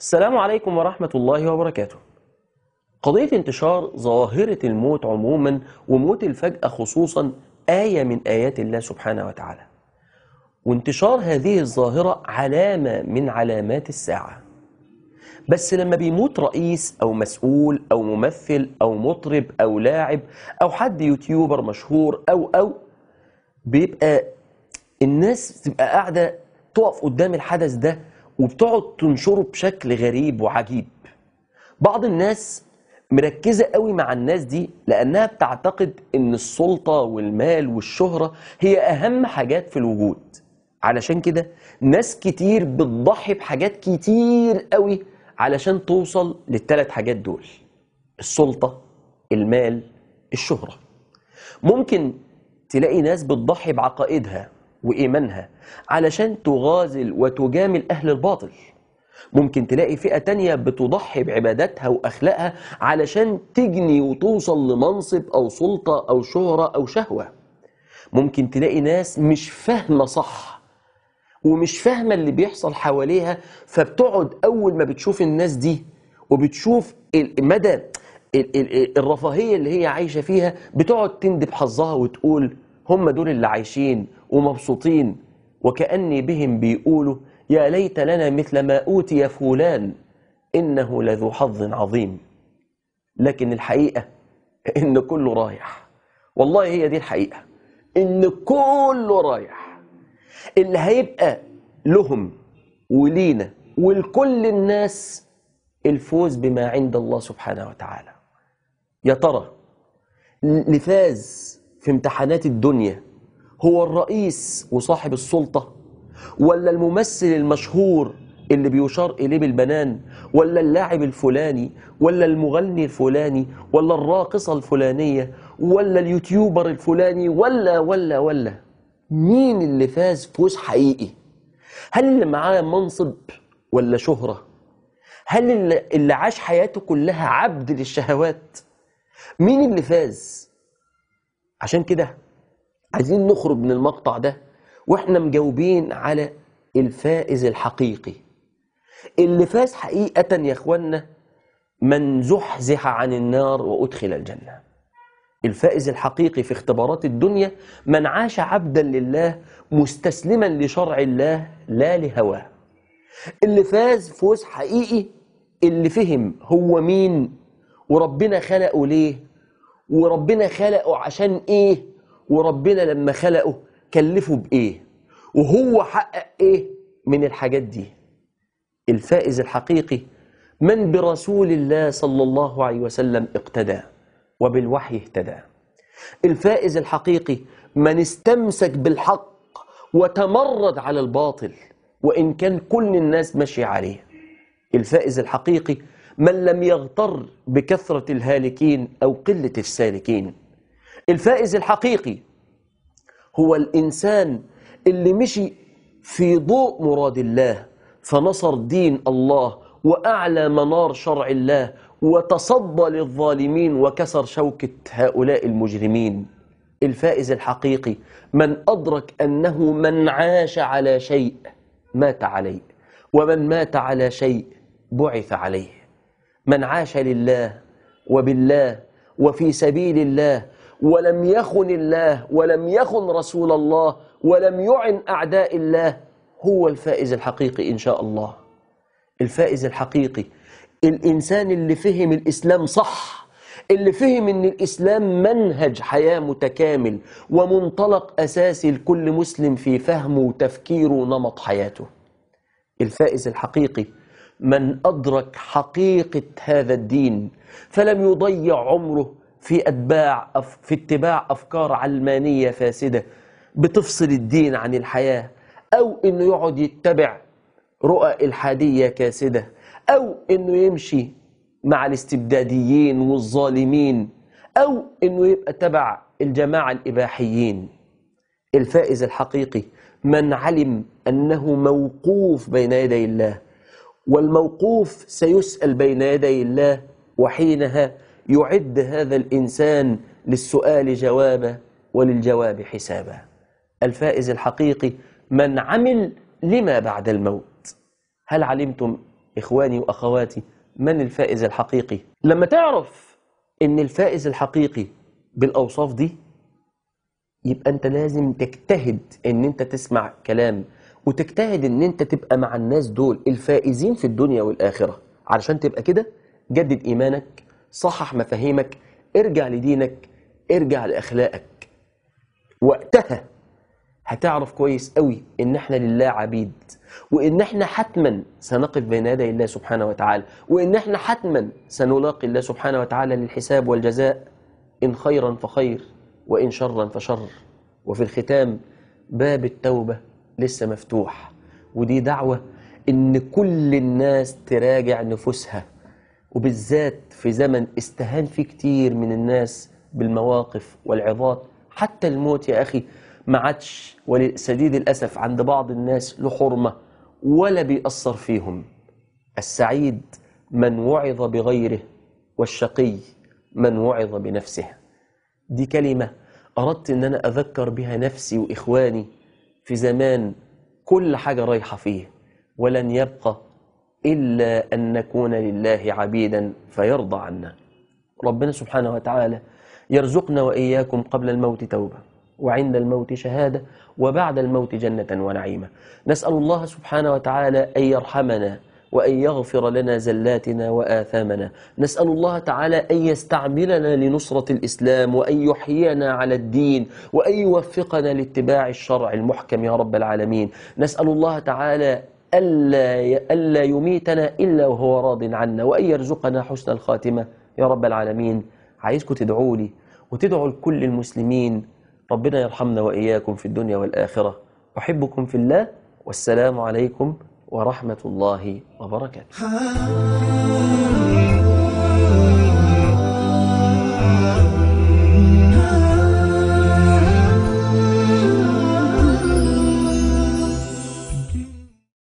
السلام عليكم ورحمة الله وبركاته. قضية انتشار ظاهرة الموت عموما وموت الفجأة خصوصا آية من آيات الله سبحانه وتعالى. وانتشار هذه الظاهرة علامة من علامات الساعة. بس لما بيموت رئيس أو مسؤول أو ممثل أو مطرب أو لاعب أو حد يوتيوبر مشهور أو أو بيبقى الناس تبقى قاعدة تقف قدام الحدث ده وبتقعد تنشره بشكل غريب وعجيب بعض الناس مركزة قوي مع الناس دي لأنها بتعتقد إن السلطة والمال والشهرة هي أهم حاجات في الوجود علشان كده ناس كتير بتضحي بحاجات كتير قوي علشان توصل للثلاث حاجات دول السلطة المال الشهرة ممكن تلاقي ناس بتضحي بعقائدها وإيمانها علشان تغازل وتجامل أهل الباطل ممكن تلاقي فئة تانية بتضحي بعباداتها وأخلاقها علشان تجني وتوصل لمنصب أو سلطة أو شهرة أو شهوة ممكن تلاقي ناس مش فاهمة صح ومش فاهمة اللي بيحصل حواليها فبتقعد أول ما بتشوف الناس دي وبتشوف ال- مدى ال- ال- الرفاهية اللي هي عايشة فيها بتقعد تندب حظها وتقول هم دول اللي عايشين ومبسوطين وكأني بهم بيقولوا يا ليت لنا مثل ما أوتي فلان إنه لذو حظ عظيم لكن الحقيقة إن كله رايح والله هي دي الحقيقة إن كله رايح اللي هيبقى لهم ولينا ولكل الناس الفوز بما عند الله سبحانه وتعالى يا ترى اللي فاز في امتحانات الدنيا هو الرئيس وصاحب السلطة ولا الممثل المشهور اللي بيشار إليه بالبنان ولا اللاعب الفلاني ولا المغني الفلاني ولا الراقصة الفلانية ولا اليوتيوبر الفلاني ولا ولا ولا مين اللي فاز فوز حقيقي هل اللي معاه منصب ولا شهرة هل اللي اللي عاش حياته كلها عبد للشهوات مين اللي فاز عشان كده عايزين نخرج من المقطع ده واحنا مجاوبين على الفائز الحقيقي اللي فاز حقيقة يا اخوانا من زحزح عن النار وأدخل الجنة الفائز الحقيقي في اختبارات الدنيا من عاش عبدا لله مستسلما لشرع الله لا لهواه اللي فاز فوز حقيقي اللي فهم هو مين وربنا خلقه ليه وربنا خلقه عشان ايه وربنا لما خلقه كلفه بايه وهو حقق ايه من الحاجات دي الفائز الحقيقي من برسول الله صلى الله عليه وسلم اقتدى وبالوحي اهتدى الفائز الحقيقي من استمسك بالحق وتمرد على الباطل وإن كان كل الناس ماشي عليه الفائز الحقيقي من لم يغتر بكثرة الهالكين أو قلة السالكين الفائز الحقيقي هو الإنسان اللي مشي في ضوء مراد الله فنصر دين الله وأعلى منار شرع الله وتصدى للظالمين وكسر شوكة هؤلاء المجرمين الفائز الحقيقي من أدرك أنه من عاش على شيء مات عليه ومن مات على شيء بعث عليه من عاش لله وبالله وفي سبيل الله ولم يخن الله ولم يخن رسول الله ولم يعن أعداء الله هو الفائز الحقيقي إن شاء الله الفائز الحقيقي الإنسان اللي فهم الإسلام صح اللي فهم ان الاسلام منهج حياه متكامل ومنطلق اساسي لكل مسلم في فهمه وتفكيره ونمط حياته الفائز الحقيقي من ادرك حقيقه هذا الدين فلم يضيع عمره في اتباع أف في اتباع افكار علمانيه فاسده بتفصل الدين عن الحياه او انه يقعد يتبع رؤى الحاديه كاسده او انه يمشي مع الاستبداديين والظالمين أو أنه يبقى تبع الجماعة الإباحيين الفائز الحقيقي من علم أنه موقوف بين يدي الله والموقوف سيسأل بين يدي الله وحينها يعد هذا الإنسان للسؤال جوابا وللجواب حسابا الفائز الحقيقي من عمل لما بعد الموت هل علمتم إخواني وأخواتي من الفائز الحقيقي لما تعرف إن الفائز الحقيقي بالأوصاف دي يبقى أنت لازم تجتهد إن أنت تسمع كلام وتجتهد إن أنت تبقى مع الناس دول الفائزين في الدنيا والآخرة علشان تبقى كده جدد إيمانك صحح مفاهيمك ارجع لدينك ارجع لأخلاقك وقتها هتعرف كويس قوي ان احنا لله عبيد وان احنا حتما سنقف بين يدي الله سبحانه وتعالى وان احنا حتما سنلاقي الله سبحانه وتعالى للحساب والجزاء ان خيرا فخير وان شرا فشر وفي الختام باب التوبة لسه مفتوح ودي دعوة ان كل الناس تراجع نفوسها وبالذات في زمن استهان فيه كتير من الناس بالمواقف والعظات حتى الموت يا أخي ما عادش ولسديد الأسف عند بعض الناس له حرمة ولا بيأثر فيهم السعيد من وعظ بغيره والشقي من وعظ بنفسه دي كلمة أردت أن أنا أذكر بها نفسي وإخواني في زمان كل حاجة رايحة فيه ولن يبقى إلا أن نكون لله عبيدا فيرضى عنا ربنا سبحانه وتعالى يرزقنا وإياكم قبل الموت توبة وعند الموت شهادة وبعد الموت جنة ونعيمة نسأل الله سبحانه وتعالى أن يرحمنا وأن يغفر لنا زلاتنا وآثامنا نسأل الله تعالى أن يستعملنا لنصرة الإسلام وأن يحيينا على الدين وأن يوفقنا لاتباع الشرع المحكم يا رب العالمين نسأل الله تعالى ألا ألا يميتنا إلا وهو راض عنا وأن يرزقنا حسن الخاتمة يا رب العالمين عايزكم تدعوا لي وتدعوا لكل المسلمين ربنا يرحمنا وإياكم في الدنيا والآخرة أحبكم في الله والسلام عليكم ورحمة الله وبركاته